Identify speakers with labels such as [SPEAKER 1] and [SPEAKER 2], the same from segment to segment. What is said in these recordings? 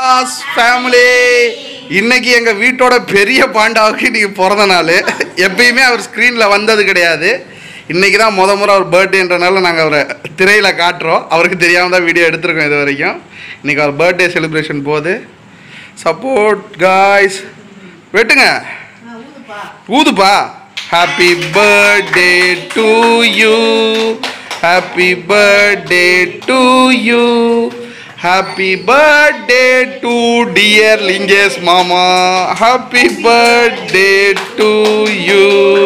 [SPEAKER 1] Christmas family இன்னைக்கு எங்க வீட்டோட பெரிய பாண்டாவுக்கு இன்னைக்கு பிறந்த நாள் எப்பயுமே அவர் ஸ்க்ரீனில் வந்தது கிடையாது இன்னைக்கு தான் முத முறை அவர் பர்த்டேன்றனால நாங்கள் அவரை திரையில் காட்டுறோம் அவருக்கு தெரியாமல் தான் வீடியோ எடுத்திருக்கோம் இது வரைக்கும் இன்னைக்கு அவர் பர்த்டே செலிப்ரேஷன் போகுது சப்போர்ட் காய்ஸ் வெட்டுங்க ஊதுப்பா happy birthday to you happy birthday to you happy birthday to dear Lingesh மாமா ஹாப்பி பர்த்டே டு யூ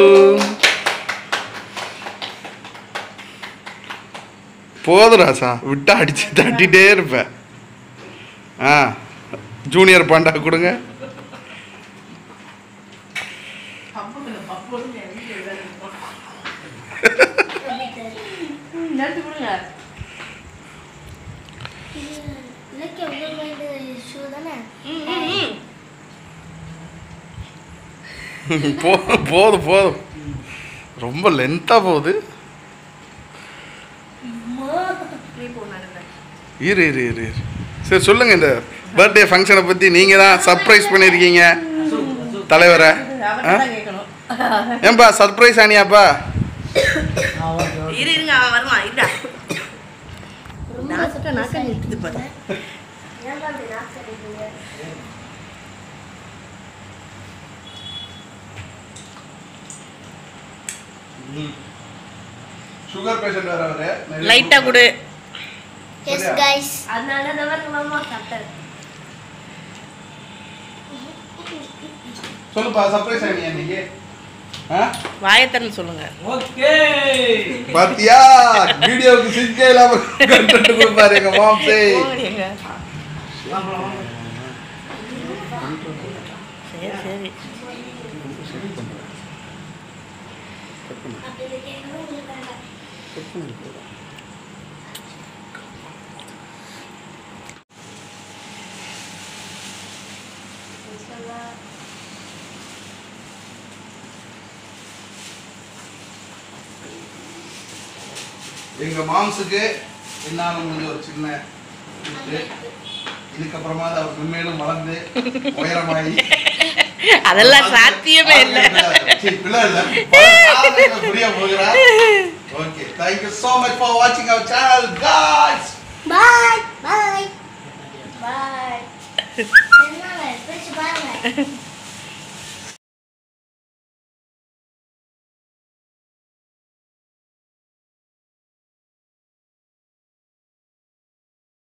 [SPEAKER 1] போதும் ராசா விட்டா அடிச்சு தட்டிட்டே இருப்பேன் ஆ ஜூனியர் பாண்டா கொடுங்க
[SPEAKER 2] நட்டு கொடுங்க
[SPEAKER 3] இலக்கிய உதவி ஷூ தானே
[SPEAKER 2] ம், ம், ம்.
[SPEAKER 1] போதும் போதும் போதும் ரொம்ப லென்த்தாக போகுது
[SPEAKER 2] நீ போ, நான் இருந்தேன்.
[SPEAKER 1] இரு இரு இரு இரு சரி சொல்லுங்கள் இந்த பர்த்டே ஃபங்க்ஷனை பற்றி நீங்கள் தான் சர்ப்ரைஸ் பண்ணியிருக்கீங்க தலைவரை
[SPEAKER 2] அவர்கிட்ட தான் கேட்கணும்.
[SPEAKER 1] ஏன்பா சர்ப்ரைஸ் ஆனியாப்பா
[SPEAKER 2] இரு இருங்க அவன் வருவான் இருடா நாக்க நாக்க நிறுத்துது பாரு
[SPEAKER 3] ஏன்டா அப்படி நாக்கு அடிக்கிறீங்க?
[SPEAKER 1] சுகர் பேஷண்ட் வேறு அவரு
[SPEAKER 2] லைட்டா கொடு
[SPEAKER 3] Yes, guys. அதனால தான் மாமா சாப்பிட்டாரு
[SPEAKER 1] சொல்லுப்பா சர்ப்ரைஸ் ஆனியா இன்னைக்கு ஆ
[SPEAKER 2] வாயத்தன்னு சொல்லுங்க
[SPEAKER 1] பாத்தியா வீடியோவுக்கு சிங்கே இல்லாம கண்டென்ட் கொடுப்பாரு எங்க மாம்சே
[SPEAKER 2] போங்கடிங்க. சரி சரி
[SPEAKER 3] அப்படி கேட்கணும் உங்களுக்கு வேண்டாம்
[SPEAKER 1] எங்க மாம்ஸுக்கு என்னால முடிஞ்ச ஒரு சின்ன gift. இதுக்கப்புறமா தான் அவர் மென்மேலும் வளர்ந்து உயரமாகி
[SPEAKER 2] அதெல்லாம் சாத்தியமே இல்லை
[SPEAKER 1] சரி, பிள்ளை இல்ல. பல சாதனைகளை புரிய போகிறா. Okay, thank you so much for watching our channel, guys.
[SPEAKER 3] Bye. Bye. Bye. என்ன பேச்சு பாருங்க